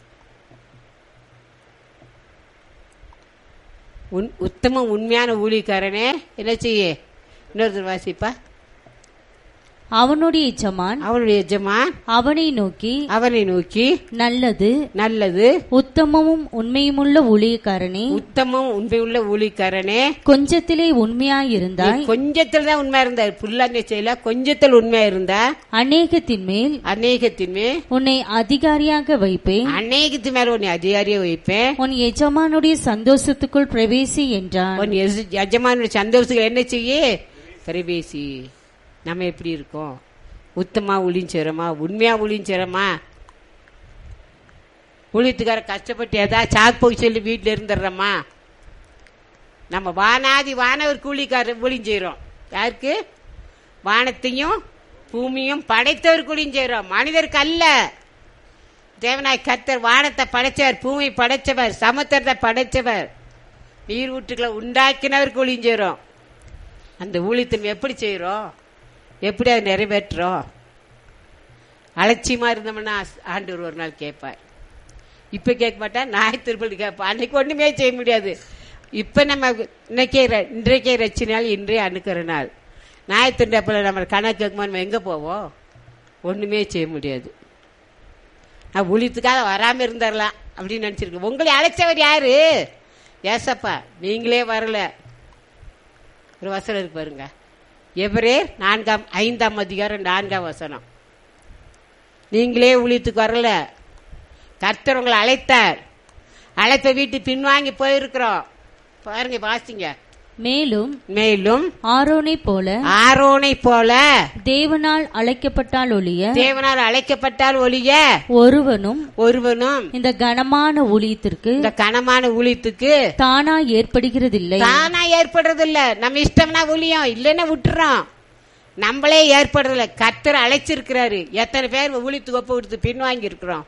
உன் உத்தம உண்மையான ஊழியக்காரனே என்ன செய்ய இன்னொருத்தர் வாசிப்பா அவனுடைய எஜமான் அவனுடைய எஜமான் அவனை நோக்கி அவனை நோக்கி நல்லது நல்லது உத்தமமும் உண்மையுமுள்ள ஊழியக்காரனே உத்தமம் உண்மையுள்ள ஊழியக்காரனே கொஞ்சத்திலே உண்மையாயிருந்தாய் கொஞ்சத்தில் தான் உண்மையா இருந்தார் புல்லாங்க செய்யல கொஞ்சத்தில் உண்மையா இருந்தா அநேகத்தின் மேல் அநேகத்தின் மேல் உன்னை அதிகாரியாக வைப்பேன் அநேகத்து மேல உன்னை அதிகாரியா வைப்பேன் உன் எஜமானுடைய சந்தோஷத்துக்குள் பிரவேசி என்றான் உன் எஜ- எஜமானுடைய சந்தோஷத்துக்கு என்ன செய்ய பிரவேசி நம்ம எப்படி இருக்கோம் உத்தமா ஒளிஞ்சரமா உண்மையா ஒளிஞ்சரமா ஊழியத்துக்கார கஷ்டப்பட்டு ஏதாவது சாக்கு போய் சொல்லி வீட்டில் இருந்துடுறோமா நம்ம வானாதி வானவர் கூலிக்கார ஊழியம் செய்கிறோம் யாருக்கு வானத்தையும் பூமியும் படைத்தவர் கூலியம் செய்கிறோம் மனிதருக்கு அல்ல தேவனாய் கர்த்தர் வானத்தை படைச்சவர் பூமி படைச்சவர் சமுத்திரத்தை படைச்சவர் நீர் ஊற்றுக்களை உண்டாக்கினவர் ஊழியம் செய்கிறோம் அந்த ஊழியத்தை எப்படி செய்கிறோம் எப்படி அதை நிறைவேற்றுறோம் அலட்சியமா இருந்தோம்னா ஆண்டவர் ஒரு நாள் கேட்பார் இப்ப கேட்க மாட்டா நாய் திருப்பதி கேட்பா அன்னைக்கு ஒண்ணுமே செய்ய முடியாது இப்ப நம்ம இன்னைக்கே ர- இன்றைக்கே ரச்சி நாள் இன்றே அணுக்கிற நாள் நாய் திருண்டப்பில் நம்ம கணக்கு கேட்கும்போது நம்ம எங்க போவோம் ஒண்ணுமே செய்ய முடியாது நான் ஊழியத்துக்காக வராம இருந்துடலாம் அப்படின்னு நினைச்சிருக்கேன் உங்களை அழைச்சவர் யாரு ஏசப்பா நீங்களே வரல ஒரு வசனம் இருக்கு பாருங்க எவரே நான்காம் ஐந்தாம் அதிகாரம் நான்காம் வசனம் நீங்களே ஊழியத்துக்கு வரல கர்த்தர் உங்களை அழைத்தார் அழைத்த வீட்டு பின்வாங்கி போயிருக்கிறோம் பாருங்க வாசிங்க மேலும் மேலும் ஆரோனை போல ஆரோனை போல தேவனால் அழைக்கப்பட்டால் ஒழிய தேவனால் அழைக்கப்பட்டால் ஒழிய ஒருவனும் ஒருவனும் இந்த கனமான ஊழியத்திற்கு இந்த கனமான ஊழியத்துக்கு தானா ஏற்படுகிறதில்லை தானா ஏற்படுறது இல்ல நம்ம இஷ்டம்னா ஊழியம் இல்லைன்னா விட்டுறோம் நம்மளே ஏற்படுறதில்ல கர்த்தர் அழைச்சிருக்கிறாரு எத்தனை பேர் ஊழியத்துக்கு ஒப்பு கொடுத்து பின்வாங்கி இருக்கிறோம்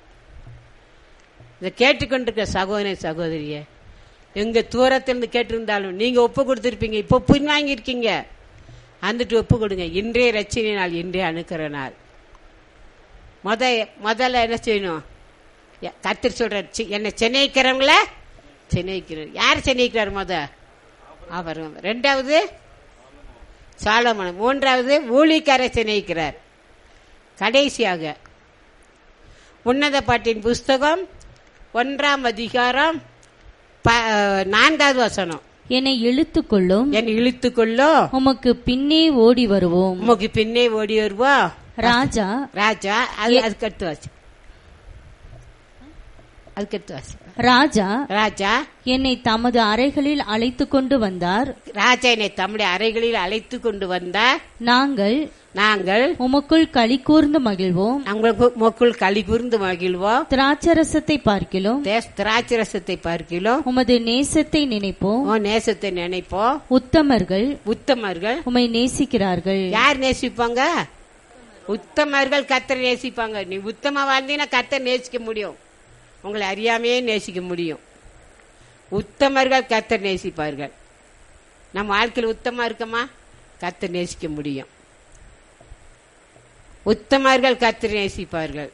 இதை கேட்டுக்கொண்டிருக்க சகோதரி சகோதரிய எங்க தூரத்திலிருந்து கேட்டிருந்தாலும் நீங்க ஒப்பு கொடுத்துருப்பீங்க இப்போ பின்வாங்கி இருக்கீங்க வந்துட்டு ஒப்பு கொடுங்க இன்றைய ரச்சனை நாள் இன்றைய அணுக்கிற நாள் முத முதல்ல என்ன செய்யணும் எ- கர்த்தர் சொல்றார் "சி- என்னை சென்னைக்கிறவங்கள சென்னைக்கிறார் யார் சென்னைக்கிறார் முத அவர் ரெண்டாவது சாலமன் மூன்றாவது ஊழிக்காரை சென்னைக்கிறார் கடைசியாக உன்னத பாட்டின் புஸ்தகம் ஒன்றாம் அதிகாரம் ப- நான்காவது வசனம் என்னை இழுத்துக் கொள்ளும் என்னை இழுத்து கொள்ளும் உமக்கு பின்னே ஓடி வருவோம் உமக்கு பின்னே ஓடி வருவோம் ராஜா ராஜா அது அதுக்கு அடுத்து வாசி அதுக்கு அடுத்து வாசி ராஜா ராஜா என்னை தமது அறைகளில் அழைத்துக் கொண்டு வந்தார் ராஜா என்னை தம்முடைய அறைகளில் அழைத்து கொண்டு வந்தார் நாங்கள் நாங்கள் உமக்குள் களி கூர்ந்து மகிழ்வோம் உங்களுக்கு மொக்குள் களி கூர்ந்து மகிழ்வோம் திராட்சரசத்தை பார்க்கிலும் தேஸ் திராட்சை ரசத்தை பார்க்கிலும் உமது நேசத்தை நினைப்போம் உன் நேசத்தை நினைப்போம் உத்தமர்கள் உத்தமர்கள் உம்மை நேசிக்கிறார்கள் யார் நேசிப்பாங்க உத்தமர்கள் கத்தரை நேசிப்பாங்க நீ உத்தம வாழ்ந்தீங்கன்னா கத்தரை நேசிக்க முடியும் உங்களை அறியாமையே நேசிக்க முடியும் உத்தமர்கள் கத்தர் நேசிப்பார்கள் நம்ம வாழ்க்கையில் உத்தமா இருக்கமா கத்தர் நேசிக்க முடியும் உத்தமர்கள் கத்தர் நேசிப்பார்கள்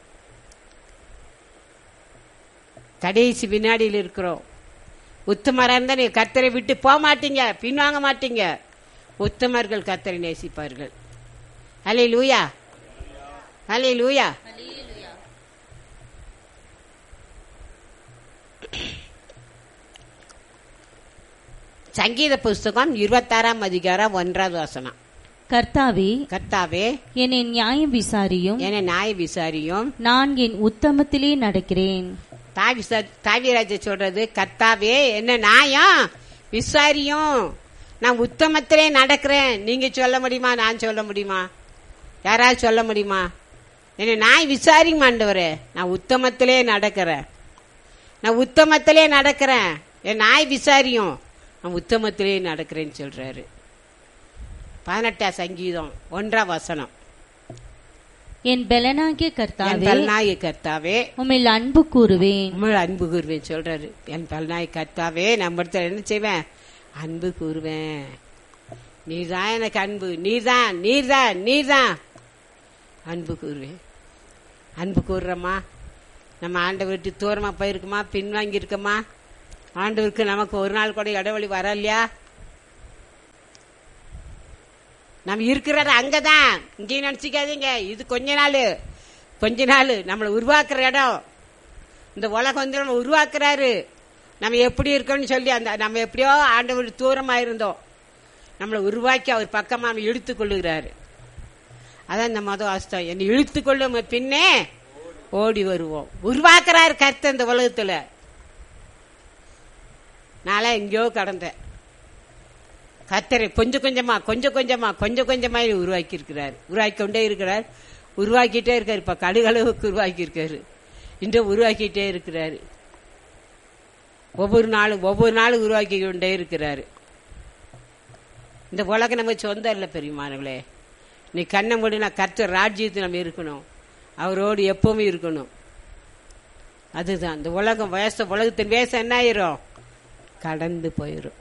கடைசி வினாடியில் இருக்கிறோம் உத்தமரா இருந்தா நீ கத்தரை விட்டு போக மாட்டீங்க பின்வாங்க மாட்டீங்க உத்தமர்கள் கத்தரை நேசிப்பார்கள் அலை லூயா அலை லூயா சங்கீத புஸ்தகம் இருபத்தாறாம் அதிகாரம் ஒன்றாவது வசனம் கர்த்தாவே கர்த்தாவே என்னை நியாயம் விசாரியும் என நாய விசாரியும் நான் என் உத்தமத்திலே நடக்கிறேன் தாவி தாவிராஜ சொல்றது கர்த்தாவே என்ன நாயம் விசாரியும் நான் உத்தமத்திலே நடக்கிறேன் நீங்க சொல்ல முடியுமா நான் சொல்ல முடியுமா யாராவது சொல்ல முடியுமா என்ன நாய் விசாரிங்க மாண்டவரே நான் உத்தமத்திலே நடக்கிறேன் நான் உத்தமத்திலே நடக்கிறேன் என் நாய் விசாரியும் நான் உத்தமத்திலே நடக்கிறேன்னு சொல்றாரு பதினெட்டாம் சங்கீதம் ஒன்றாம் வசனம் என் பெலனாகிய என் கர்த்தாவே பல்நாய கர்த்தாவே உம்மில் அன்பு கூறுவேன் உண்மையில் அன்பு கூறுவேன் சொல்றாரு என் பல்நாய் கர்த்தாவே நம்ம இடத்துல என்ன செய்வேன் அன்பு கூறுவேன் நீர்தான் எனக்கு அன்பு நீர்தான் நீர்தான் நீர்தான் அன்பு கூறுவேன் அன்பு கூறுறோமா நம்ம ஆண்டவர் விட்டு தூரமா போயிருக்குமா பின்வாங்கி இருக்கோமா ஆண்டவருக்கு நமக்கு ஒரு நாள் கூட இடைவெளி வரலையா நம்ம இருக்கிறது அங்கதான் இங்கேயும் நினைச்சுக்காதீங்க இது கொஞ்ச நாள் கொஞ்ச நாள் நம்மளை உருவாக்குற இடம் இந்த உலகம் வந்து நம்ம உருவாக்குறாரு நம்ம எப்படி இருக்கோம்னு சொல்லி அந்த நம்ம எப்படியோ ஆண்டவர் தூரமா இருந்தோம் நம்மளை உருவாக்கி அவர் பக்கமா நம்ம இழுத்து கொள்ளுகிறாரு அதான் இந்த மத வாஸ்தவம் என்னை இழுத்து கொள்ளும் பின்னே ஓடி வருவோம் உருவாக்குறாரு கருத்து இந்த உலகத்துல நாளா எங்கேயோ கடந்தேன் கத்தரை கொஞ்சம் கொஞ்சமா கொஞ்சம் கொஞ்சமா கொஞ்சம் கொஞ்சமா உருவாக்கி இருக்கிறார் உருவாக்கி கொண்டே இருக்கிறார் உருவாக்கிட்டே இருக்காரு இப்ப கடுகளவுக்கு உருவாக்கி இருக்காரு இன்று உருவாக்கிட்டே இருக்கிறாரு ஒவ்வொரு நாளும் ஒவ்வொரு நாளும் உருவாக்கி கொண்டே இருக்கிறாரு இந்த உலகம் நம்ம சொந்தம் இல்லை பெரியமானவளே நீ கண்ணை மூடினா கர்த்தர் ராஜ்யத்தில் நம்ம இருக்கணும் அவரோடு எப்பவுமே இருக்கணும் அதுதான் இந்த உலகம் வயசு உலகத்தின் வேஷம் என்ன ஆயிரும் கடந்து போயிடும்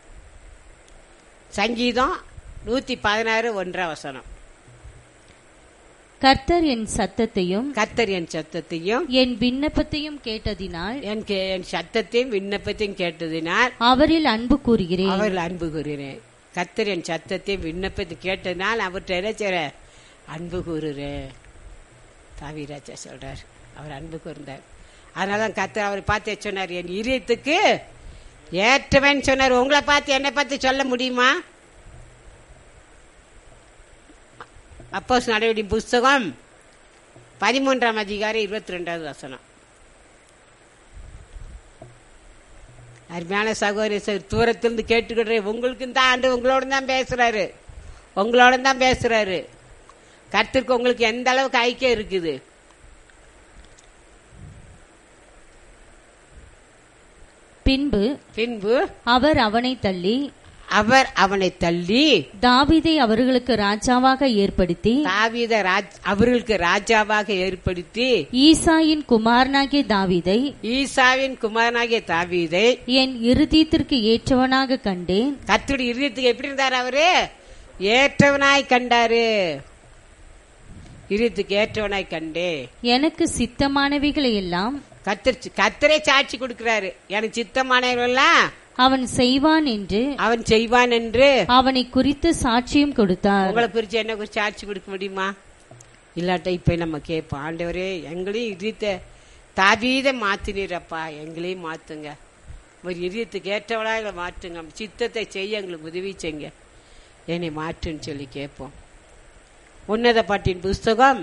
சங்கீதம் நூத்தி பதினாறு ஒன்றாம் வசனம் கர்த்தர் என் சத்தத்தையும் கத்தர் என் சத்தத்தையும் என் விண்ணப்பத்தையும் கேட்டதினால் என் கே- என் சத்தத்தையும் விண்ணப்பத்தையும் கேட்டதினால் அவரில் அன்பு கூறுகிறேன் அவர்கள் அன்பு கூறுகிறேன் கத்தர் என் சத்தத்தையும் விண்ணப்பத்தை கேட்டதினால் அவர்கிட்ட என்ன செய்றேன் அன்பு கூறுறேன் தாவிராஜா சொல்றார் அவர் அன்பு கூர்ந்தார் அதனால தான் கத்தர் அவர் பார்த்து சொன்னார் என் இதயத்துக்கு ஏற்றவன் சொன்னார் உங்களை பார்த்து என்னை பார்த்து சொல்ல முடியுமா அப்போஸ் நடவடி புஸ்தகம் பதிமூன்றாம் அதிகாரம் இருபத்தி ரெண்டாவது வசனம் அருமையான சகோதரி சார் தூரத்திலிருந்து கேட்டுக்கிடுறேன் உங்களுக்கு தான் ஆண்டு உங்களோட தான் பேசுறாரு உங்களோட தான் பேசுறாரு கர்த்தருக்கு உங்களுக்கு எந்த அளவுக்கு ஐக்கியம் இருக்குது பின்பு பின்பு அவர் அவனை தள்ளி அவர் அவனை தள்ளி தாவீதை அவர்களுக்கு ராஜாவாக ஏற்படுத்தி தாவீத ராஜ் அவர்களுக்கு ராஜாவாக ஏற்படுத்தி ஈசாயின் குமாரனாகிய தாவீதை ஈசாவின் குமாரனாகிய தாவீதை என் இருதயத்திற்கு ஏற்றவனாக கண்டேன் கர்த்தருடைய இருதயத்துக்கு எப்படி இருந்தார் அவரு ஏற்றவனாய் கண்டாரு இருதயத்துக்கு ஏற்றவனாய் கண்டே எனக்கு சித்தமானவைகளை எல்லாம் கத்தர் கத்தரே சாட்சி கொடுக்கிறாரு எனக்கு சித்தமானவர்கள்லாம் அவன் செய்வான் என்று அவன் செய்வான் என்று அவனை குறித்து சாட்சியம் கொடுத்தார் உங்களை குறிச்சு என்ன குறிச்சு சாட்சி கொடுக்க முடியுமா இல்லாட்ட இப்ப நம்ம கேட்போம் ஆண்டவரே எங்களையும் இதயத்தை தாவீத மாத்தினீரப்பா எங்களையும் மாத்துங்க ஒரு இதயத்துக்கு ஏற்றவளாக எங்களை மாற்றுங்க உம் சித்தத்தை செய்ய எங்களுக்கு உதவி செய்யுங்க என்னை மாற்றுன்னு சொல்லி கேட்போம் உன்னத பாட்டின் புஸ்தகம்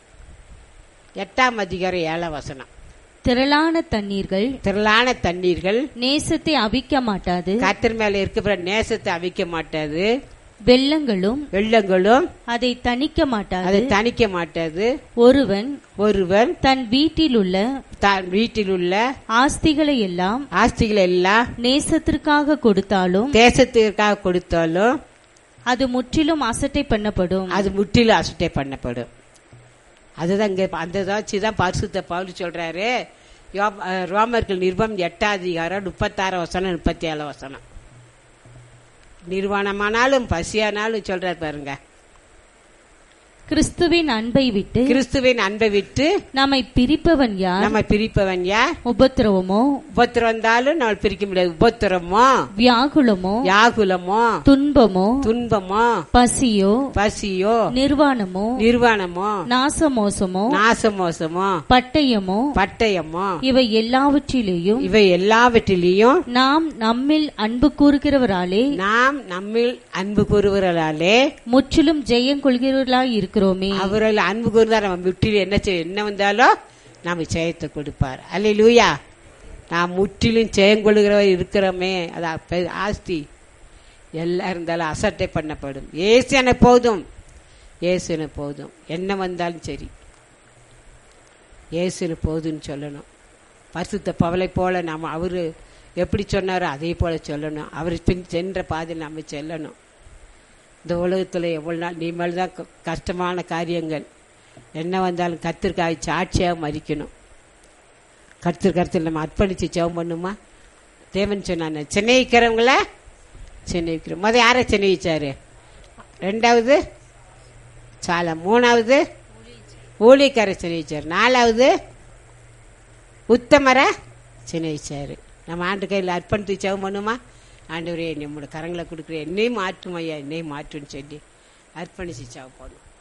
எட்டாம் அதிகாரம் ஏழாம் வசனம் திரளான தண்ணீர்கள் திரளான தண்ணீர்கள் நேசத்தை அவிக்க மாட்டாது கத்தர் மேல இருக்கிற நேசத்தை அவிக்க மாட்டாது வெள்ளங்களும் வெள்ளங்களும் அதை தணிக்க மாட்டாது அதை தணிக்க மாட்டாது ஒருவன் ஒருவன் தன் வீட்டில் உள்ள தான் வீட்டில் உள்ள ஆஸ்திகளை எல்லாம் ஆஸ்திகள் எல்லாம் நேசத்திற்காக கொடுத்தாலும் தேசத்திற்காக கொடுத்தாலும் அது முற்றிலும் அசட்டை பண்ணப்படும் அது முற்றிலும் அசுட்டை பண்ணப்படும் அதுதான் இங்க அந்த வச்சு தான் பரிசுத்த பவுல் சொல்றாரு யோப்- அஹ் ரோமர்கள் நிருபம் எட்டாம் அதிகாரம் முப்பத்தாறு வசனம் முப்பத்தி ஏழு வசனம் நிர்வாணமானாலும் பசியானாலும் சொல்றாரு பாருங்க கிறிஸ்துவின் அன்பை விட்டு கிறிஸ்துவின் அன்பை விட்டு நம்மை பிரிப்பவன் யார் நம்ம பிரிப்பவன் யார் உபத்திரவமோ உபத்திரம் வந்தாலும் நம்ம பிரிக்க முடியாது உபத்திரமோ வியாகுலமோ யாகுலமோ துன்பமோ துன்பமோ பசியோ பசியோ நிர்வாணமோ நிர்வாணமோ நாசமோசமோ நாசமோசமோ பட்டயமோ பட்டயமோ இவை எல்லாவற்றிலேயும் இவை எல்லாவற்றிலையும் நாம் நம்மில் அன்பு கூறுகிறவராலே நாம் நம்மில் அன்பு கூறுவர்களாலே முற்றிலும் ஜெயம் கொள்கிறவர்களாய் இருக்கிறோமே அவர்கள் அன்பு கூர்ந்தா நம்ம முற்றிலும் என்ன செய்ய என்ன வந்தாலும் நம்ம ஜெயத்தை கொடுப்பார் அல்லேலூயா நாம் முற்றிலும் ஜெயம் கொள்கிறவர் இருக்கிறோமே அது அப்ப- ஆஸ்தி எல்லாம் இருந்தாலும் அசட்டை பண்ணப்படும் ஏசு எனக்கு போதும் ஏசு எனக்கு போதும் என்ன வந்தாலும் சரி இயேசுன்னு போதுன்னு சொல்லணும் பரிசுத்த பவலை போல நாம் அவரு எப்படி சொன்னாரோ அதே போல சொல்லணும் அவர் பின் சென்ற பாதையில் நம்ம செல்லணும் இந்த உலகத்தில் எவ்வளோ நாள் நீ மேல் தான் க- கஷ்டமான காரியங்கள் என்ன வந்தாலும் கத்திற்காக சாட்சியாக மறிக்கணும் கர்த்தர் கருத்தில் நம்ம அர்ப்பணித்து ஜெபம் பண்ணுமா தேவன் சொன்னாங்க சென்னை வைக்கிறவங்கள சென்னை வைக்கிறோம் முத யாரை சென்னை வச்சாரு ரெண்டாவது சாலை மூணாவது ஊழியக்கார சென்னை வச்சார் நாலாவது உத்தமரை சென்னை வச்சாரு நம்ம ஆண்டு கையில் அர்ப்பணித்து ஜெபம் பண்ணுமா ஆண்டவரே நம்மளோட கரங்களை கொடுக்குற என்னையும் மாற்றும் ஐயா என்னையும் மாற்றுன்னு சொல்லி அர்ப்பணிச்சு ஜெபம் பண்ணும்